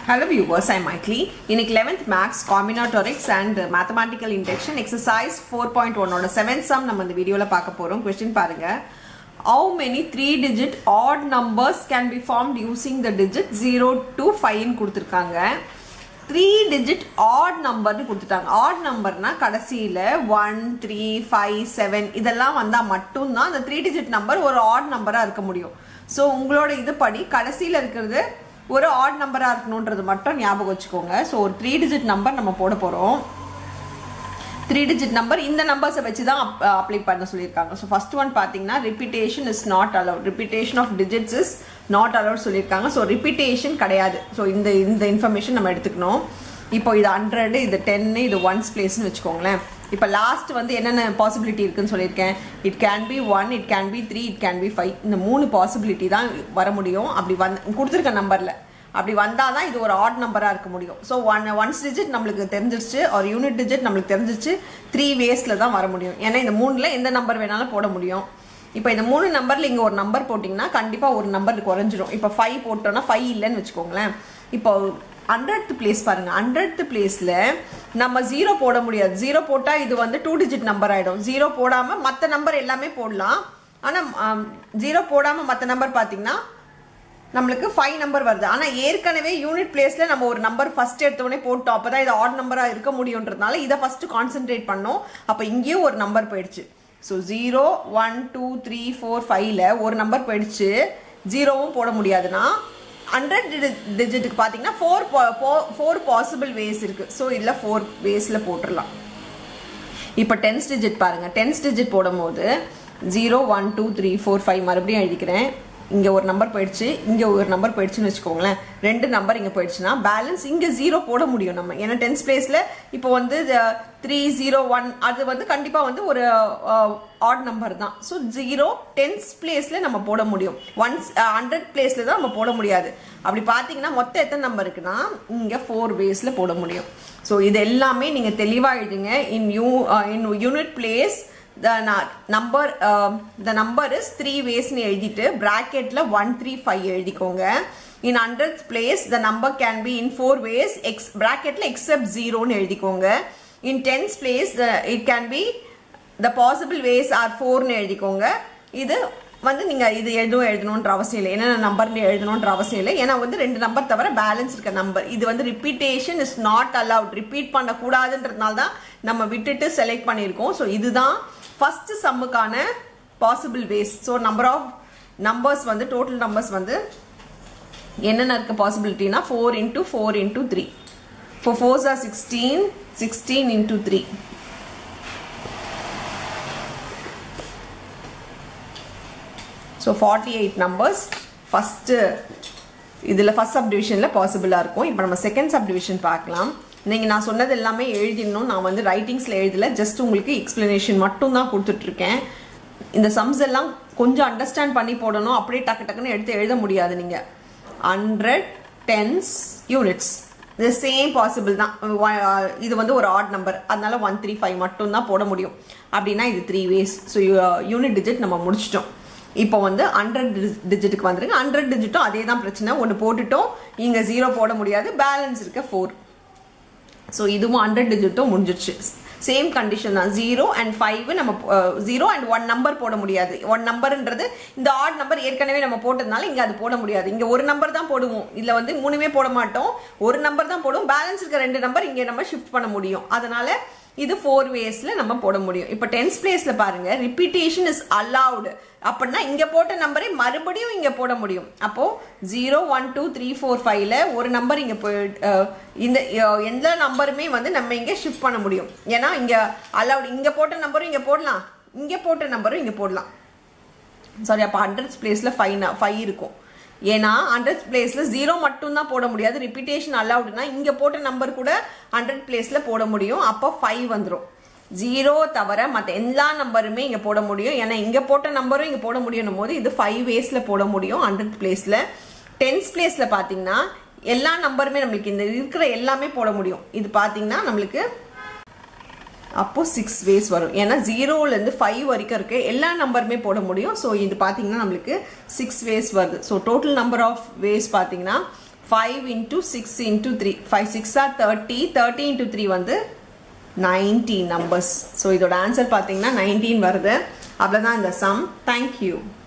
Hello viewers, I'm Michael. இன்னைக்கு 11th maths combinatorics and mathematical induction exercise 4.1 ஓட 7th sum நம்ம இந்த வீடியோல பார்க்க போறோம் கொஸ்டின் பாருங்க how many three digit odd numbers can be formed using the digit 0 to 5 ன்னு கொடுத்துருக்காங்க த்ரீ டிஜிட் ஆட் நம்பர்னு கொடுத்துட்டாங்க ஆட் நம்பர்னா கடைசியில் ஒன் த்ரீ ஃபைவ் செவன் இதெல்லாம் வந்தால் மட்டும்தான் அந்த த்ரீ டிஜிட் நம்பர் ஒரு ஆட் நம்பராக இருக்க முடியும் ஸோ உங்களோட இது படி கடைசியில் இருக்கிறது ஒரு ஆட் நம்பராக இருக்கணுன்றது மட்டும் ஞாபகம் வச்சுக்கோங்க ஸோ ஒரு த்ரீ டிஜிட் நம்பர் நம்ம போட போகிறோம் த்ரீ டிஜிட் நம்பர் இந்த நம்பர்ஸை வச்சு தான் அப்ளை பண்ண சொல்லியிருக்காங்க ஸோ ஃபர்ஸ்ட் ஒன் பார்த்தீங்கன்னா repetition is not allowed repetition of digits is not allowed சொல்லியிருக்காங்க ஸோ ரிப்பிட்டேஷன் கிடையாது ஸோ இந்த இந்த இன்ஃபர்மேஷன் நம்ம எடுத்துக்கணும் இப்போ இது ஹண்ட்ரடு இது டென்னு இது ஒன்ஸ் பிளேஸ்னு வச்சுக்கோங்களேன் இப்போ லாஸ்ட் வந்து என்னென்ன பாசிபிலிட்டி இருக்குன்னு சொல்லியிருக்கேன் it can be one it can be three it can be five இந்த மூணு பாசிபிலிட்டி தான் வர முடியும் அப்படி வந்து கொடுத்துருக்க நம்பரில் அப்படி வந்தால் தான் இது ஒரு ஆட் நம்பராக இருக்க முடியும் ஸோ ஒன் ஒன்ஸ் டிஜிட் நம்மளுக்கு தெரிஞ்சிருச்சு ஒரு யூனிட் டிஜிட் நம்மளுக்கு தெரிஞ்சிருச்சு த்ரீ வேஸில் தான் வர முடியும் ஏன்னா இந்த மூணில் எந்த நம்பர் வேணாலும் போட முடியும் இப்போ இந்த மூணு நம்பரில் இங்கே ஒரு நம்பர் போட்டிங்கன்னா கண்டிப்பாக ஒரு நம்பர் குறைஞ்சிரும் இப்போ ஃபைவ் போட்டோன்னா ஃபைவ் இல்லைன்னு வச்சுக்கோங்களேன் இப்போ ஹண்ட்ரட் பிளேஸ் பாருங்க ஹண்ட்ரட் பிளேஸில் நம்ம ஜீரோ போட முடியாது ஜீரோ போட்டால் இது வந்து டூ டிஜிட் நம்பர் ஆகிடும் ஜீரோ போடாமல் மற்ற நம்பர் எல்லாமே போடலாம் ஆனால் ஜீரோ போடாமல் மற்ற நம்பர் பார்த்தீங்கன்னா நம்மளுக்கு ஃபைவ் நம்பர் வருது ஆனால் ஏற்கனவே யூனிட் பிளேஸில் நம்ம ஒரு நம்பர் ஃபர்ஸ்ட் எடுத்தோடனே போட்டோம் அப்போ தான் இது ஆட் நம்பராக இருக்க முடியுன்றதுனால இதை ஃபர்ஸ்ட் கான்சென்ட்ரேட் பண்ணோம் அப்போ இங்கேயும் ஒரு நம்பர் போயிடுச்சு so zero one two three four ஃபைவ்ல ஒரு நம்பர் போயிடுச்சு ஜீரோவும் போட முடியாதுன்னா ஹண்ட்ரட் டிஜிட்டுக்கு பார்த்தீங்கன்னா ஃபோர் ஃபோர் பாசிபிள் வேஸ் இருக்குது ஸோ இதில் ஃபோர் வேஸில் போட்டுடலாம் இப்போ டென்ஸ் டிஜிட் பாருங்கள் டென்ஸ் டிஜிட் போடும்போது zero one two three four five மறுபடியும் எழுதிக்கிறேன் இங்கே ஒரு நம்பர் போயிடுச்சு இங்கே ஒரு நம்பர் போயிடுச்சுன்னு வச்சுக்கோங்களேன் ரெண்டு நம்பர் இங்கே போயிடுச்சுன்னா பேலன்ஸ் இங்கே ஜீரோ போட முடியும் நம்ம ஏன்னா டென்ஸ் பிளேஸில் இப்போ வந்து த்ரீ ஜீரோ ஒன் அது வந்து கண்டிப்பாக வந்து ஒரு ஆட் நம்பர் தான் ஸோ ஜீரோ டென்ஸ் பிளேஸில் நம்ம போட முடியும் ஒன்ஸ் ஹண்ட்ரட் பிளேஸில் தான் நம்ம போட முடியாது அப்படி பார்த்தீங்கன்னா மொத்தம் எத்தனை நம்பர் இருக்குன்னா இங்கே ஃபோர் வேஸில் போட முடியும் ஸோ இது எல்லாமே நீங்கள் தெளிவாக எழுதுங்க in you in unit place the number the number is three வேஸ்னு எழுதிட்டு ப்ராக்கெட்டில் ஒன் த்ரீ ஃபைவ் எழுதிக்கோங்க in hundred place the number can be in four ways X ப்ராக்கெட்டில் எக்ஸப்ட் ஜீரோன்னு எழுதிக்கோங்க in tens place it can be the possible ways are ஃபோர்னு எழுதிக்கோங்க இது வந்து நீங்கள் இது எழுதும் எழுதணுன்ற அவசியம் இல்லை என்னென்ன நம்பர்ல எழுதணுன்ற அவசியம் இல்லை ஏன்னா வந்து ரெண்டு நம்பர் தவிர பேலன்ஸ் இருக்க நம்பர் இது வந்து repetition is not allowed repeat பண்ணக்கூடாதுன்றதுனால தான் நம்ம விட்டுட்டு செலக்ட் பண்ணியிருக்கோம் ஸோ இதுதான் ஃபர்ஸ்ட் சம்முக்கான possible ways so number of numbers வந்து டோட்டல் நம்பர்ஸ் வந்து என்னென்ன இருக்க பாசிபிலிட்டினா four into four into three four fours are sixteen sixteen into three so forty eight numbers first இதில் ஃபஸ்ட் சப்டிவிஷனில் பாசிபிளாக இருக்கும் இப்போ நம்ம செகண்ட் சப்டிவிஷன் பார்க்கலாம் நீங்கள் நான் சொன்னது எல்லாமே எழுதிடணும் நான் வந்து ரைட்டிங்ஸில் எழுதல ஜஸ்ட் உங்களுக்கு எக்ஸ்பிளனேஷன் மட்டும் தான் கொடுத்துட்ருக்கேன் இந்த சம்ஸ் எல்லாம் கொஞ்சம் அண்டர்ஸ்டாண்ட் பண்ணி போடணும் அப்படியே டக்கு டக்குன்னு எடுத்து எழுத முடியாது நீங்கள் ஹண்ட்ரட் டென்ஸ் யூனிட்ஸ் இது சேம் பாசிபிள் தான் இது வந்து ஒரு ஆட் நம்பர் அதனால ஒன் த்ரீ ஃபைவ் மட்டும் தான் போட முடியும் அப்படின்னா இது three ways so unit digit நம்ம முடிச்சிட்டோம் இப்போ வந்து ஹண்ட்ரட் டிஜிட்டுக்கு வந்துருங்க ஹண்ட்ரட் டிஜிட்டும் அதே தான் பிரச்சனை ஒன்று போட்டுட்டோம் இங்கே ஜீரோ போட முடியாது பேலன்ஸ் இருக்க ஃபோர் ஸோ இதுவும் ஹண்ட்ரட் டிஜிட்டும் முடிஞ்சிருச்சு சேம் கண்டிஷன் தான் ஜீரோ அண்ட் ஃபைவ் நம்ம ஜீரோ அண்ட் ஒன் நம்பர் போட முடியாது ஒன் நம்பர்ன்றது இந்த ஆட் நம்பர் ஏற்கனவே நம்ம போட்டதுனால இங்கே அது போட முடியாது இங்கே ஒரு நம்பர் தான் போடுவோம் இதில் வந்து மூணுமே போட மாட்டோம் ஒரு நம்பர் தான் போடுவோம் பேலன்ஸ் இருக்க ரெண்டு நம்பர் இங்கே நம்ம ஷிஃப்ட் பண்ண முடியும் அதனால இது ஃபோர் வேஸில் நம்ம போட முடியும் இப்போ டென்ஸ் பிளேஸில் பாருங்க ரிப்பீட்டேஷன் இஸ் அலவுடு அப்படின்னா இங்கே போட்ட நம்பரை மறுபடியும் இங்கே போட முடியும் அப்போ zero one two three four ஃபைவ்ல ஒரு நம்பர் இங்கே போய் இந்த எந்த நம்பருமே வந்து நம்ம இங்கே ஷிஃப்ட் பண்ண முடியும் ஏன்னா இங்கே அலவுடு இங்கே போட்ட நம்பரும் இங்கே போடலாம் இங்கே போட்ட நம்பரும் இங்கே போடலாம் சாரி அப்போ ஹண்ட்ரட்ஸ் பிளேஸில் ஃபைவ் ஃபைவ் இருக்கும் ஏன்னா ஹண்ட்ரட் பிளேஸில் ஜீரோ மட்டும் தான் போட முடியாது ரிப்பீட்டேஷன் அலவுடுனா இங்கே போட்ட நம்பர் கூட ஹண்ட்ரட் பிளேஸில் போட முடியும் அப்போ ஃபைவ் வந்துடும் ஜீரோ தவிர மற்ற எல்லா நம்பருமே இங்கே போட முடியும் ஏன்னா இங்கே போட்ட நம்பரும் இங்கே போட முடியும் போது இது ஃபைவ் வேஸில் போட முடியும் ஹண்ட்ரட் பிளேஸில் டென்ஸ் பிளேஸில் பார்த்தீங்கன்னா எல்லா நம்பருமே நம்மளுக்கு இந்த இருக்கிற எல்லாமே போட முடியும் இது பார்த்தீங்கன்னா நம்மளுக்கு அப்போ சிக்ஸ் வேஸ் வரும் ஏன்னா ஜீரோலேருந்து ஃபைவ் வரைக்கும் இருக்கு எல்லா நம்பருமே போட முடியும் ஸோ இது பார்த்தீங்கன்னா நம்மளுக்கு சிக்ஸ் வேஸ் வருது so total number of ways பார்த்தீங்கன்னா five into six into three five six are thirty thirty into three வந்து நைன்டீன் நம்பர்ஸ் ஸோ இதோட ஆன்சர் பார்த்தீங்கன்னா நைன்டீன் வருது அவ்வளோதான் இந்த சம் தேங்க்யூ